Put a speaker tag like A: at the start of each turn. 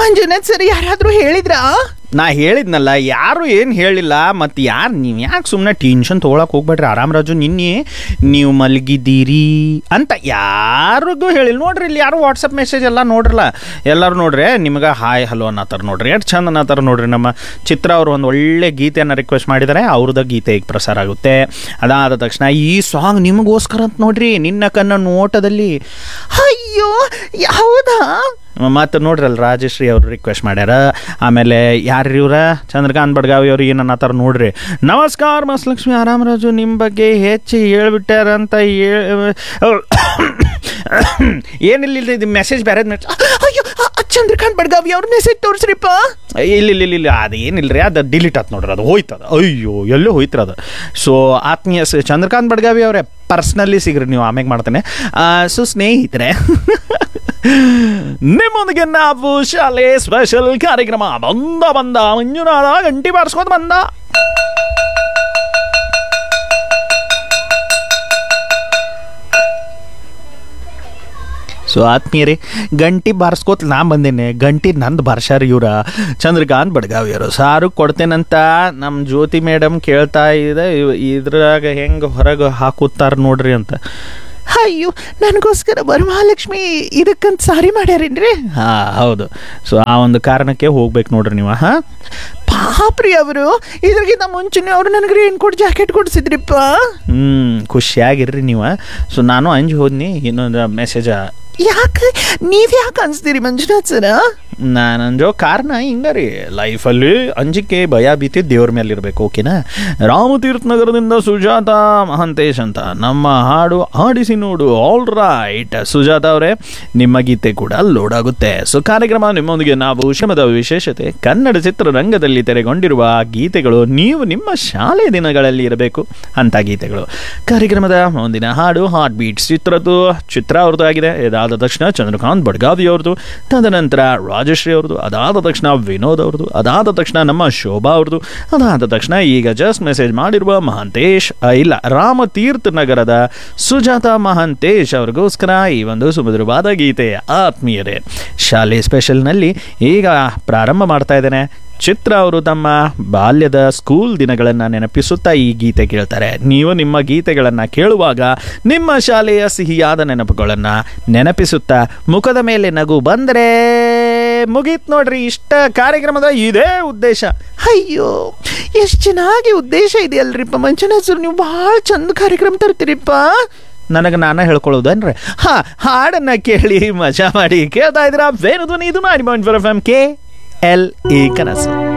A: Manjunath sir ಯಾರಾದ್ರೂ ಹೇಳಿದ್ರಾ
B: ನಾ ಹೇಳಿದ್ನಲ್ಲ ಯಾರು ಏನು ಹೇಳಿಲ್ಲ ಮತ್ತು ಯಾರು ನೀವು ಯಾಕೆ ಸುಮ್ಮನೆ ಟೆನ್ಷನ್ ತೊಗೊಳಕ್ಕೆ ಹೋಗ್ಬೇಡ್ರಿ ಆರಾಮರಾಜು ನಿನ್ನೆ ನೀವು ಮಲಗಿದ್ದೀರಿ ಅಂತ ಯಾರಿಗೂ ಹೇಳಿಲ್ಲ ನೋಡ್ರಿ ಇಲ್ಲಿ ಯಾರು ವಾಟ್ಸಪ್ ಮೆಸೇಜ್ ಎಲ್ಲ ನೋಡ್ರಲ್ಲ ಎಲ್ಲರೂ ನೋಡ್ರಿ ನಿಮ್ಗೆ ಹಾಯ್ ಹಲೋ ಅನ್ನತ್ತಾರ ನೋಡ್ರಿ ಎಷ್ಟು ಚಂದ ಅನ್ನತ್ತಾರ ನೋಡ್ರಿ ನಮ್ಮ ಚಿತ್ರ ಅವರು ಒಂದು ಒಳ್ಳೆ ಗೀತೆಯನ್ನು ರಿಕ್ವೆಸ್ಟ್ ಮಾಡಿದ್ದಾರೆ ಅವ್ರದ್ದು ಗೀತೆ ಈಗ ಪ್ರಸಾರ ಆಗುತ್ತೆ ಅದಾದ ತಕ್ಷಣ ಈ ಸಾಂಗ್ ನಿಮಗೋಸ್ಕರ ಅಂತ ನೋಡ್ರಿ ನಿನ್ನ ಕನ್ನ ನೋಟದಲ್ಲಿ
A: ಅಯ್ಯೋ ಹೌದಾ
B: ಮತ್ತು ನೋಡ್ರಲ್ಲ ರಾಜಶ್ರೀ ಅವರು ರಿಕ್ವೆಸ್ಟ್ ಮಾಡ್ಯಾರ ಆಮೇಲೆ ಯಾರು ಇವ್ರ ಚಂದ್ರಕಾಂತ್ ಬಡ್ಗಾವಿ ಅವ್ರು ಏನನ್ನತ್ತಾರ ನೋಡ್ರಿ ನಮಸ್ಕಾರ ಮಸ್ಲಕ್ಷ್ಮಿ ಆರಾಮರಾಜು ನಿಮ್ಮ ಬಗ್ಗೆ ಹೆಚ್ಚು ಹೇಳ್ಬಿಟ್ಟಾರಂತ ಏನಿಲ್ಲ ಇಲ್ಲ ಇದು ಮೆಸೇಜ್ ಬೇರೆ
A: ಅಯ್ಯೋ ಆ- ಆ ಚಂದ್ರಕಾಂತ್ ಬಡ್ಗಾವಿ ಅವ್ರ ಮೆಸೇಜ್ ತೋರಿಸ್ರಿಪ್ಪ
B: ಇಲ್ಲ ಇಲ್ಲ ಇಲ್ಲ ಇಲ್ಲ ಅದು ಏನಿಲ್ಲ ರೀ ಅದು ಡಿಲೀಟ್ ಆತು ನೋಡ್ರಿ ಅದು ಹೋಯ್ತದ ಅಯ್ಯೋ ಎಲ್ಲೋ ಹೋಯ್ತದ ಅದು ಸೊ ಆತ್ಮೀಯ ಸ- ಚಂದ್ರಕಾಂತ್ ಬಡ್ಗಾವಿ ಅವರೇ ಪರ್ಸ್ನಲಿ ಸಿಗ್ರಿ ನೀವು ಆಮೇಲೆ ಮಾಡ್ತೇನೆ ಸೊ ಸ್ನೇಹಿತರೆ ನಿಮ್ಮೊಂದಿಗೆ ನಾವು ಶಾಲೆ ಸ್ಪೆಷಲ್ ಕಾರ್ಯಕ್ರಮ ಬಂದ ಬಂದ ಮಂಜುನಾಥ ಗಂಟಿ ಬಾರಿಸ್ಕೋತ ಬಂದ ಸೊ ಆತ್ಮೀಯರೇ ಗಂಟಿ ಬಾರಿಸ್ಕೋತ ನಾ ಬಂದೇನೆ ಗಂಟಿ ನಂದು ಬಾರ್ಸ್ಯಾರ ಇವ್ರ ಚಂದ್ರಕಾಂತ್ ಬಡ್ಗಾವಿಯವರು ಸಾರು ಕೊಡ್ತೇನಂತ ನಮ್ಮ ಜ್ಯೋತಿ ಮೇಡಮ್ ಕೇಳ್ತಾ ಇದೆ ಇವ್- ಇದ್ರಾಗ ಹೆಂಗೆ ಹೊರಗೆ ಹಾಕುತ್ತಾರ ನೋಡ್ರಿ ಅಂತ
A: ಅಯ್ಯೋ ನನಗೋಸ್ಕರ ವರಮಹಾಲಕ್ಷ್ಮಿ ಇದಕ್ಕಂತ ಸಾರಿ ಮಾಡ್ಯಾರೇನ್ರಿ
B: ಹಾಂ ಹೌದು ಸೊ ಆ ಒಂದು ಕಾರಣಕ್ಕೆ ಹೋಗ್ಬೇಕು ನೋಡ್ರಿ ನೀವು ಹಾಂ
A: ಪಾಪ್ರಿ ಅವರು ಇದ್ರಗಿಂತ ಮುಂಚೆನೆ ಅವ್ರು ನನಗೆ ರೇನ್ ಕೋಟ್ ಜಾಕೆಟ್ ಕೊಡಿಸಿದ್ರಿಪ್ಪ
B: ಹ್ಞೂ ಖುಷಿಯಾಗಿರ್ರಿ ನೀವು ಸೊ ನಾನು ಅಂಜಿ ಹೋದ್ನಿ ಇನ್ನೊಂದು ಮೆಸೇಜ
A: ಯಾಕೆ ನೀವ್ ಯಾಕೆ ಅನ್ಸ್ತೀರಿ ಮಂಜುನಾಥ್ ಸರ
B: ನಾನು ಅಂಜೋ ಕಾರಣ ಹಿಂಗ ರೀ ಲೈಫಲ್ಲಿ ಅಂಜಿಕೆ ಭಯ ಭೀತಿ ದೇವ್ರ ಮೇಲೆ ಇರಬೇಕು ಓಕೆನಾ ರಾಮತೀರ್ಥ ನಗರದಿಂದ ಸುಜಾತ ಮಹಂತೇಶ್ ಅಂತ ನಮ್ಮ ಹಾಡು ಹಾಡಿಸಿ ನೋಡು ಆಲ್ ರೈಟ್ ಸುಜಾತ ಅವರೇ ನಿಮ್ಮ ಗೀತೆ ಕೂಡ ಲೋಡ್ ಆಗುತ್ತೆ ಸೊ ಕಾರ್ಯಕ್ರಮ ನಿಮ್ಮೊಂದಿಗೆ ನಾವು ಶ್ರಮದ ವಿಶೇಷತೆ ಕನ್ನಡ ಚಿತ್ರರಂಗದಲ್ಲಿ ತೆರೆಗೊಂಡಿರುವ ಗೀತೆಗಳು ನೀವು ನಿಮ್ಮ ಶಾಲೆ ದಿನಗಳಲ್ಲಿ ಇರಬೇಕು ಅಂತ ಗೀತೆಗಳು ಕಾರ್ಯಕ್ರಮದ ಮುಂದಿನ ಹಾಡು ಹಾರ್ಟ್ ಬೀಟ್ಸ್ ಚಿತ್ರದ್ದು ಚಿತ್ರ ಅವ್ರದ್ದು ಆಗಿದೆ ಇದಾದ ತಕ್ಷಣ ಚಂದ್ರಕಾಂತ್ ಬಡ್ಗಾವಿ ಅವ್ರದ್ದು ತದನಂತರ ರಾಜಶ್ರೀ ಅವ್ರದ್ದು ಅದಾದ ತಕ್ಷಣ ವಿನೋದ್ ಅವ್ರದ್ದು ಅದಾದ ತಕ್ಷಣ ನಮ್ಮ ಶೋಭಾ ಅವ್ರದ್ದು ಅದಾದ ತಕ್ಷಣ ಈಗ ಜಸ್ಟ್ ಮೆಸೇಜ್ ಮಾಡಿರುವ ಮಹಾಂತೇಶ್ ಆ, ಇಲ್ಲ ರಾಮತೀರ್ಥ ನಗರದ ಸುಜಾತ ಮಹಾಂತೇಶ್ ಅವ್ರಿಗೋಸ್ಕರ ಈ ಒಂದು ಸುಮಧುರವಾದ ಗೀತೆ ಆತ್ಮೀಯರೇ ಶಾಲೆ ಸ್ಪೆಷಲ್ನಲ್ಲಿ ಈಗ ಪ್ರಾರಂಭ ಮಾಡ್ತಾ ಇದ್ದೇನೆ ಚಿತ್ರ ಅವರು ತಮ್ಮ ಬಾಲ್ಯದ ಸ್ಕೂಲ್ ದಿನಗಳನ್ನು ನೆನಪಿಸುತ್ತಾ ಈ ಗೀತೆ ಕೇಳ್ತಾರೆ ನೀವು ನಿಮ್ಮ ಗೀತೆಗಳನ್ನು ಕೇಳುವಾಗ ನಿಮ್ಮ ಶಾಲೆಯ ಸಿಹಿಯಾದ ನೆನಪುಗಳನ್ನು ನೆನಪಿಸುತ್ತಾ ಮುಖದ ಮೇಲೆ ನಗು ಬಂದರೆ ಮುಗೀತ್ ನೋಡ್ರಿ ಇಷ್ಟ ಕಾರ್ಯಕ್ರಮದ ಇದೇ ಉದ್ದೇಶ
A: ಅಯ್ಯೋ ಎಷ್ಟು ಚೆನ್ನಾಗಿ ಉದ್ದೇಶ ಇದೆಯಲ್ರಿಪ್ಪ ಮಂಜುನಾಥ್ ಸರ್ ನೀವು ಭಾಳ ಚಂದ ಕಾರ್ಯಕ್ರಮ ತರ್ತೀರಿಪ್ಪ
B: ನನಗೆ ನಾನು ಹೇಳ್ಕೊಳ್ಳೋದನ್ರಿ ಹಾ ಹಾಡನ್ನ ಕೇಳಿ ಮಜಾ ಮಾಡಿ ಕೇಳ್ತಾ ಇದ್ದೀರಾ ವೇಣು ಧ್ವನಿ ಇದು ನಾಡಿ point four F M K L E ಕನಸು